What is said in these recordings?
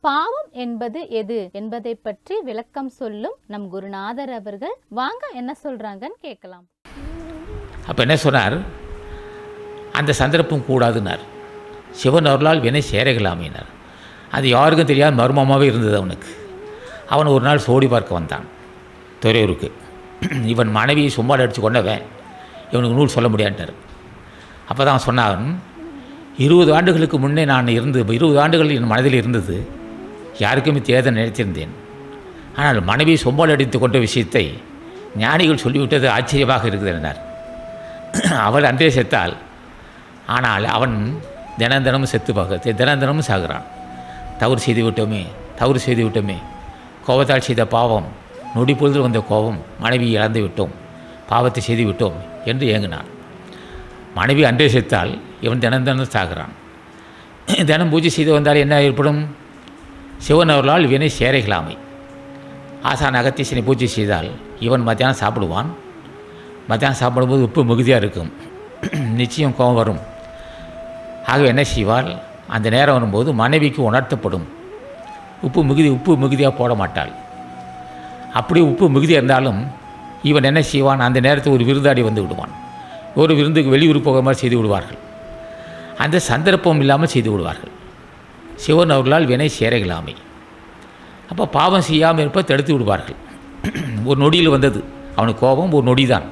பாவம் என்பது எது என்பதை பற்றி விளக்கம் சொல்லும் நம் குருநாதர் அவர்கள் வாங்க என்ன சொல்றாங்கன்னு கேட்கலாம் அப்போ என்ன சொன்னார் அந்த சந்தர்ப்பம் கூடாதுன்னார் சிவன் அருளால் வினை சேரகலாமினார் அது யாருக்கும் தெரியாத மர்மமாகவே இருந்தது அவனுக்கு அவன் ஒரு நாள் சோடி பார்க்க வந்தான் துறையூருக்கு இவன் மனைவியை சும்மாடு அடித்து கொண்டவன் இவனுக்கு நூல் சொல்ல முடியான்ட்டார் அப்போ தான் அவன் சொன்னான் இருபது ஆண்டுகளுக்கு முன்னே நான் இருந்து இருபது ஆண்டுகள் என் மனதில் இருந்தது யாருக்குமே தேத நினைத்திருந்தேன் ஆனால் மனைவி சொம்பால் அடித்து கொண்ட விஷயத்தை ஞானிகள் சொல்லிவிட்டது ஆச்சரியமாக இருக்குது என்றார் அவள் அன்றே செத்தாள் ஆனால் அவன் தினம் தினமும் செத்து பார்க்க தினம் தினமும் சாகுறான் தவறு செய்து விட்டோமே தவறு செய்து விட்டோமே கோபத்தால் செய்த பாவம் நொடி பொழுது வந்த கோபம் மனைவி இழந்து விட்டோம் பாவத்தை செய்து விட்டோம் என்று ஏங்கினான் மனைவி அன்றே செத்தால் இவன் தினம் தினம் சாகுறான் தினம் பூஜை செய்து வந்தால் என்ன ஏற்படும் சிவன் அவர்களால் வினை சேரைகளாமை ஆசான் அகத்தீசனை பூஜை செய்தால் இவன் மத்தியானம் சாப்பிடுவான் மத்தியானம் சாப்பிடும்போது உப்பு மிகுதியாக இருக்கும் நிச்சயம் கோபம் வரும் ஆகவே என்ன செய்வாள் அந்த நேரம் வரும்போது மனைவிக்கு உணர்த்தப்படும் உப்பு மிகுதி உப்பு மிகுதியாக போட மாட்டாள் அப்படி உப்பு மிகுதியாக இருந்தாலும் இவன் என்ன செய்வான் அந்த நேரத்தில் ஒரு விருந்தாடி வந்து விடுவான் ஒரு விருந்துக்கு வெளியூர் போகிற மாதிரி செய்து விடுவார்கள் அந்த சந்தர்ப்பம் இல்லாமல் செய்து விடுவார்கள் சிவன் அவர்களால் வினை சேரைகளாமை அப்போ பாவம் செய்யாமல் இருப்ப தடுத்து விடுவார்கள் ஒரு நொடியில் வந்தது அவனுக்கு கோபம் ஒரு நொடி தான்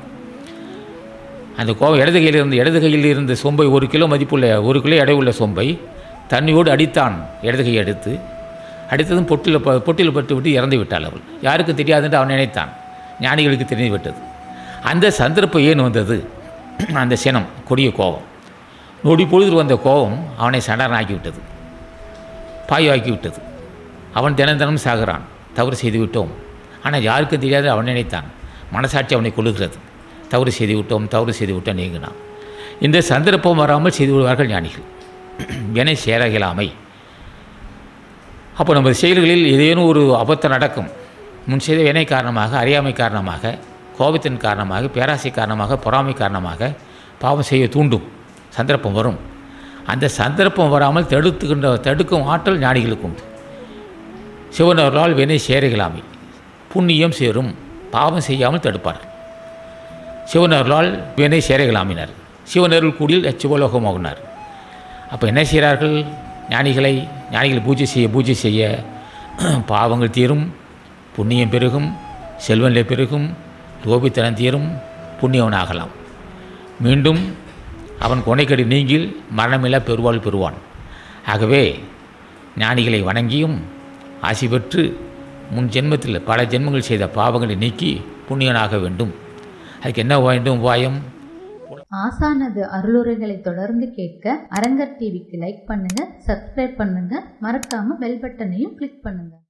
அந்த கோபம் இடது கையில் இருந்த இடது கையில் இருந்த சொம்பை ஒரு கிலோ மதிப்புள்ள ஒரு கிலோ எடை உள்ள சொம்பை தண்ணியோடு அடித்தான் இடது கையை எடுத்து அடித்ததும் பொட்டில் ப பொட்டில் பட்டு விட்டு இறந்து விட்டாள் அவள் யாருக்கும் தெரியாதுன்னு அவன் நினைத்தான் ஞானிகளுக்கு தெரிந்து விட்டது அந்த சந்தர்ப்பம் ஏன் வந்தது அந்த சினம் கொடிய கோபம் நொடி பொழுது வந்த கோபம் அவனை சண்டனாக்கி விட்டது பாய்வாக்கி விட்டது அவன் தினம் தினம் சாகிறான் தவறு செய்து விட்டோம் ஆனால் யாருக்கும் தெரியாது அவன் நினைத்தான் மனசாட்சி அவனை கொள்ளுகிறது தவறு செய்து விட்டோம் தவறு செய்து விட்டோம் நீங்கினான் இந்த சந்தர்ப்பம் வராமல் செய்து விடுவார்கள் ஞானிகள் வினை சேரகலாமை அப்போ நம்ம செயல்களில் ஏதேனும் ஒரு அபத்தம் நடக்கும் முன் செய்த வினை காரணமாக அறியாமை காரணமாக கோபத்தின் காரணமாக பேராசை காரணமாக பொறாமை காரணமாக பாவம் செய்ய தூண்டும் சந்தர்ப்பம் வரும் அந்த சந்தர்ப்பம் வராமல் தடுத்துக்கின்ற தடுக்கும் ஆற்றல் ஞானிகளுக்கு உண்டு சிவனவர்களால் வினை சேரகலாமை புண்ணியம் சேரும் பாவம் செய்யாமல் தடுப்பார்கள் சிவனர்களால் வினை சேரகலாமினார் சிவனருள் கூடியில் சிவலோகமாகினார் அப்போ என்ன செய்கிறார்கள் ஞானிகளை ஞானிகள் பூஜை செய்ய பூஜை செய்ய பாவங்கள் தீரும் புண்ணியம் பெருகும் செல்வநிலை பெருகும் லோபித்தனம் தீரும் புண்ணியவனாகலாம் மீண்டும் அவன் கொனைக்கடி நீங்கில் மரணமில்லா பெருவாள் பெறுவான் ஆகவே ஞானிகளை வணங்கியும் ஆசி பெற்று முன் ஜென்மத்தில் பல ஜென்மங்கள் செய்த பாவங்களை நீக்கி புண்ணியனாக வேண்டும் அதுக்கு என்ன வேண்டும் உபாயம் ஆசானது அருளுரைகளை தொடர்ந்து கேட்க அரங்கர் டிவிக்கு லைக் பண்ணுங்க சப்ஸ்கிரைப் பண்ணுங்க மறக்காம பெல் பட்டனையும் கிளிக் பண்ணுங்க